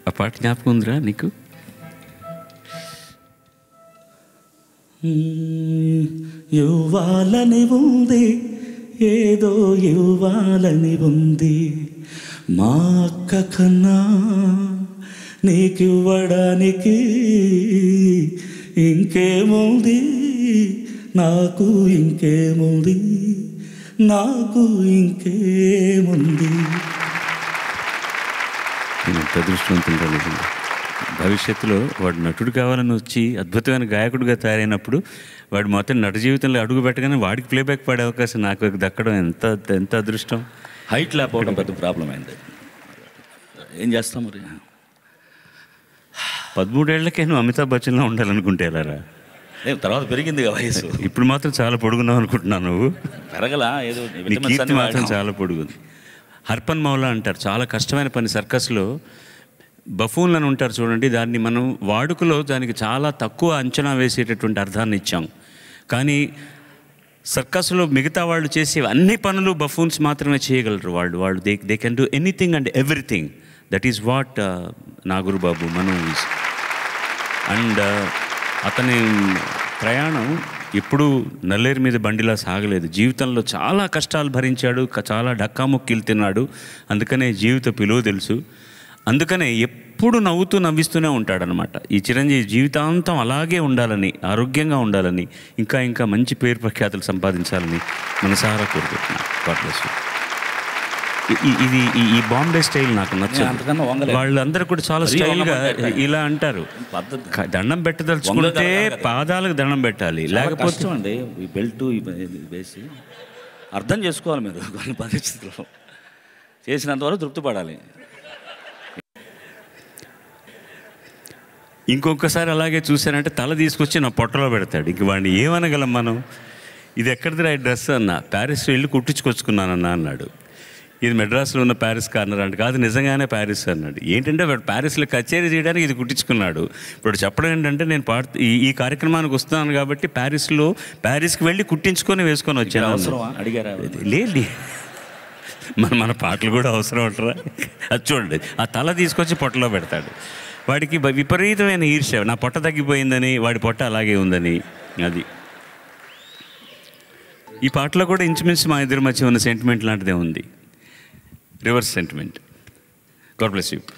ఆ పాట జ్ఞాపకం ఉందిరా నీకు ఇవ్వాలని ఉంది ఏదో ఇవ్వాలని ఉంది మా అక్క కన్నా నీకివ్వడానికి ఇంకేముంది నాకు ఇంకేముంది నాకు ఇంకేముంది నేను ఎంత అదృష్టవంతుడు నిజంగా భవిష్యత్తులో వాడు నటుడు కావాలని వచ్చి అద్భుతమైన గాయకుడిగా తయారైనప్పుడు వాడు మొత్తం నట జీవితంలో అడుగు పెట్టగానే వాడికి ప్లేబ్యాక్ పాడే అవకాశం నాకు దక్కడం ఎంత ఎంత అదృష్టం హైట్ లేకపోవడం పెద్ద ప్రాబ్లం అయింది ఏం చేస్తాం మరి పదమూడేళ్లకే నువ్వు అమితాబ్ బచ్చన్లో ఉండాలనుకుంటే ఎలారా ఏం తర్వాత పెరిగింది కదా వయసు ఇప్పుడు మాత్రం చాలా పొడుగున్నావు అనుకుంటున్నాను నువ్వు పెరగలా ఏదో నీ vitamins కీర్తి అన్నీ మాత్రం వాడాం. చాలా పొడుగుంది హర్పన్ మౌలా అంటారు చాలా కష్టమైన పని సర్కస్లో బఫూన్లు అని ఉంటారు చూడండి దాన్ని మనం వాడుకలో దానికి చాలా తక్కువ అంచనా వేసేటటువంటి అర్థాన్ని ఇచ్చాం కానీ సర్కస్లో మిగతా వాళ్ళు చేసే అన్ని పనులు బఫూన్స్ మాత్రమే చేయగలరు వాళ్ళు వాళ్ళు they they can do anything and everything that is what Nagurubabu Manu is and అతని ప్రయాణం ఎప్పుడూ నల్లేరు మీద బండిలా సాగలేదు జీవితంలో చాలా కష్టాలు భరించాడు క- చాలా డక్కాముక్కీలు తిన్నాడు అందుకనే జీవిత పిలువ తెలుసు అందుకనే ఎప్పుడు నవ్వుతూ నవ్విస్తూనే ఉంటాడనమాట ఈ చిరంజీవి జీవితాంతం అలాగే ఉండాలని ఆరోగ్యంగా ఉండాలని ఇంకా ఇంకా మంచి పేరు ప్రఖ్యాతులు సంపాదించాలని మనసారా కోరుకుంటున్నాను God bless you. ఈ- ఈ- ఇది ఈ- ఈ బాంబే స్టైల్ నాకు నేను అంతకన్నా నచ్చదు వంగలేదు. వాళ్ళందరూ కూడా చాలా మరీ స్టైల్గా వంగమంటే ఇలా అంటారు పద్ధతి క- దండం పెట్టదలుచుకుంటే వంగదల కాదు. పాదాలకు దండం పెట్టాలి చాలా లేకపోతే కష్టం అండి ఈ బెల్ట్ ఈ బ- ఇది వేసి అర్థం చేసుకోవాలి మీరు కొన్ని పరిస్థితుల్లో చేసినంత వరకు తృప్తి పడాలి ఇంకొకసారి అలాగే చూశానంటే తల తీసుకొచ్చి నా పొట్టలో పెడతాడు ఇంక వాడిని ఏమనగలం మనం ఇది ఎక్కడిదిరా ఈ డ్రెస్ అన్న ప్యారిస్ వెళ్ళి కుట్టించుకొచ్చుకున్నానన్న అన్నాడు ఇది మెడ్రాస్లో ఉన్న ప్యారిస్ కార్నర్ అంటే కాదు నిజంగానే ప్యారిస్ అన్నాడు ఏంటంటే వాడు ప్యారిస్లో కచేరీ చేయడానికి ఇది కుట్టించుకున్నాడు ఇప్పుడు చెప్పడం ఏంటంటే నేను పాడు ఈ ఈ కార్యక్రమానికి వస్తున్నాను కాబట్టి ప్యారిస్లో ప్యారిస్కి వెళ్ళి కుట్టించుకొని వేసుకొని వచ్చాను అన్నాడు. అవసరమా అడిగారా లేదు మన మన పాటలు కూడా అవసరం అంటారా అది చూడండి ఆ తల తీసుకొచ్చి పొట్టలో పెడతాడు వాడికి బ- విపరీతమైన ఈర్ష్య నా పొట్ట తగ్గిపోయిందని వాడి పొట్ట అలాగే ఉందని అది ఈ పాటలో కూడా ఇంచుమించు మా ఇద్దరి మధ్య ఉన్న సెంటిమెంట్ లాంటిదే ఉంది reverse sentiment god bless you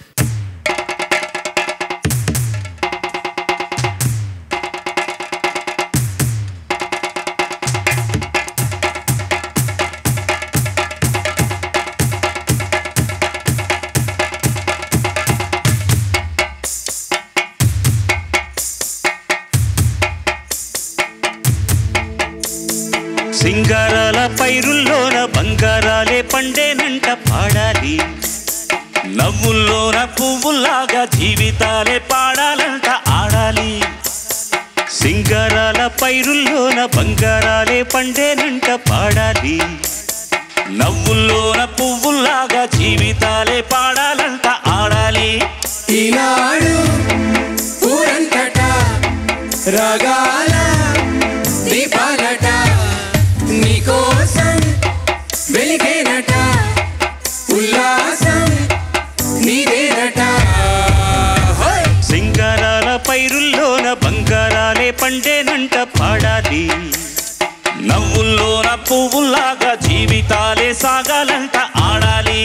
సింగారాల పైరుల్లోన బంగారాలే పండేనంట పాడాలి నవ్వుల్లోన పువ్వుల్లాగా జీవితాలే పాడాలంట ఆడాలి సింగారాల పైరుల్లోన బంగారాలే పండేనంట పాడాలి నవ్వుల్లోన పువ్వుల్లాగా జీవితాలే పాడాలంట ఆడాలి ఈనాడు ఊరంతట రాగాల దీపాలట నీకోసం వెలిగేనట ఉల్లాసం నీదేనట హోయ్! సింగారాల పైరుల్లోన బంగారాలే పండేనంట పాడాలి నవ్వుల్లోన పువ్వుల్లాగా జీవితాలే సాగాలంట ఆడాలి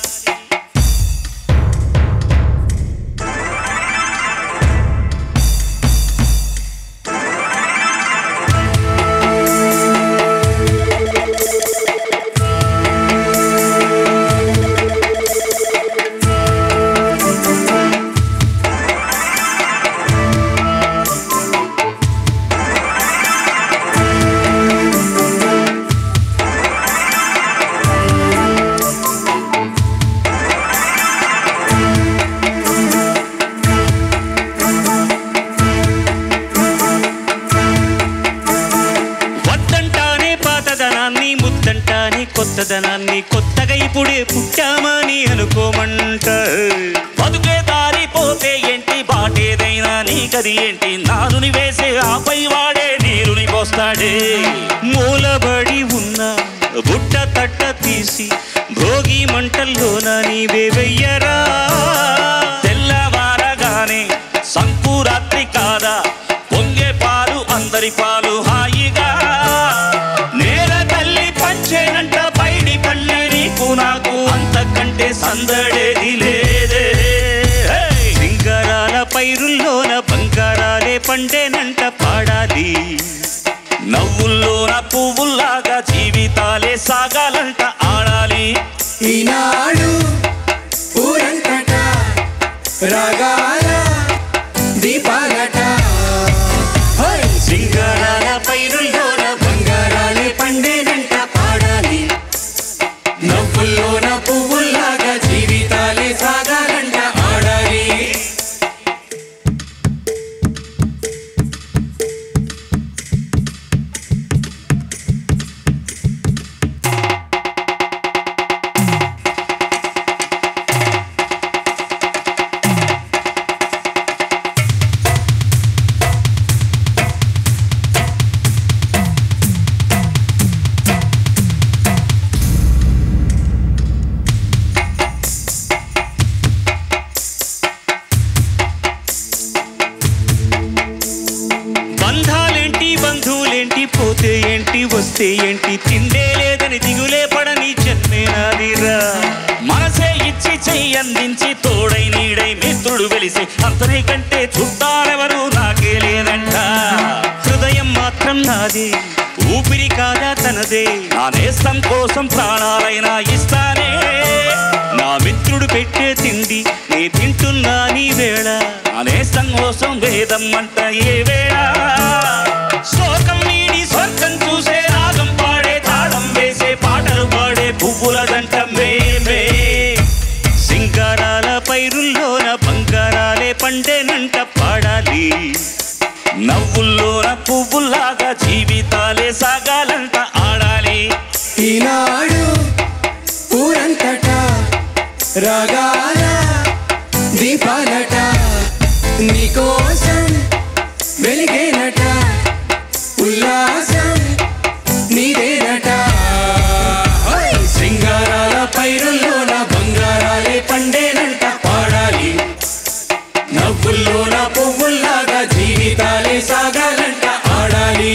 వద్దంటానే పాతదనాన్ని ముద్దంటానే కొత్తదనాన్ని కొత్తగా ఇప్పుడే పుట్టామని అనుకోమంట బతుకే దారి పోతే ఏంటి బాటేదైనా నీకది ఏంటి నారుని వేసే ఆపై వాడే నీరుని పోస్తాడే మూలబడి ఉన్న బుట్ట తట్ట తీసి భోగి మంటల్లోన నీవే వెయ్యరా తెల్లవ పండేనంట పాడాలి నవ్వుల్లోన పువ్వుల్లాగా జీవితాలే సాగాలంట ఆడాలి ఈనాడు ఊరంతట రాగాల దీపాలట హై! సింగారాల పైరుల్లోన బంగారాలే పండేనంట పాడాలి నవ్వుల్లోన పువ్వుల్లాగా జీవితాలే సాగాలంట ఆడాలి బంధాలేంటి బంధువులేంటి పోతే ఏంటి వస్తే ఏంటి తిండే లేదని దిగులే పడని జన్మే నాదిరా మనసే ఇచ్చి చెయ్యి అందించి తోడై నీడై మిత్రుడు వెలిసి అంతనే కంటే చుట్టాలెవరు నాకే లేదంట హృదయం మాత్రం నాదే ఊపిరి కాదా తనదే నా నేస్తం కోసం ప్రాణాలైనా ఇస్తానే నా మిత్రుడు పెట్టే తిండి నే తింటున్నా నీ వేళ నా నేస్తం కోసం వేదం అంట ఏ వేళ శోకం నీడి స్వర్గం చూసే రాగం పాడే తాళం వేసే పాటలు పాడే పువ్వుల దంట మేమే సింగారాల పైరుల్లోన బంగారాలే పండేనంట పాడాలి నవ్వుల్లోన పువ్వుల్లాగా జీవితాలే సాగాలంట ఆడాలి ఈనాడు ఊరంతట రాగాల దీపాలట నీకోసం వెలిగేనట ఉల్లాసం నీదేనట హై! సింగారాల పైరుల్లోన బంగారాలే పండేనంట పాడాలి నవ్వుల్లోన పువ్వుల్లాగా జీవితాలే సాగాలంట ఆడాలి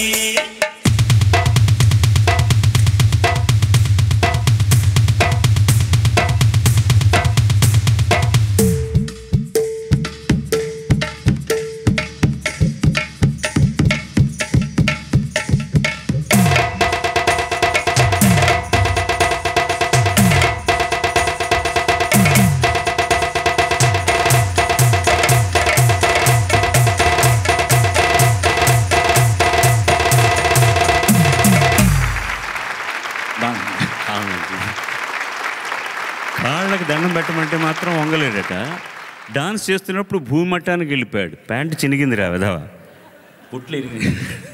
అవునండి. కాళ్ళకి దండం పెట్టమంటే మాత్రం వంగలేడట డాన్స్ చేస్తున్నప్పుడు భూమట్టానికి వెళ్ళిపోయాడు ప్యాంటు చినిగింది రా విధవ పుట్లు ఇరిగి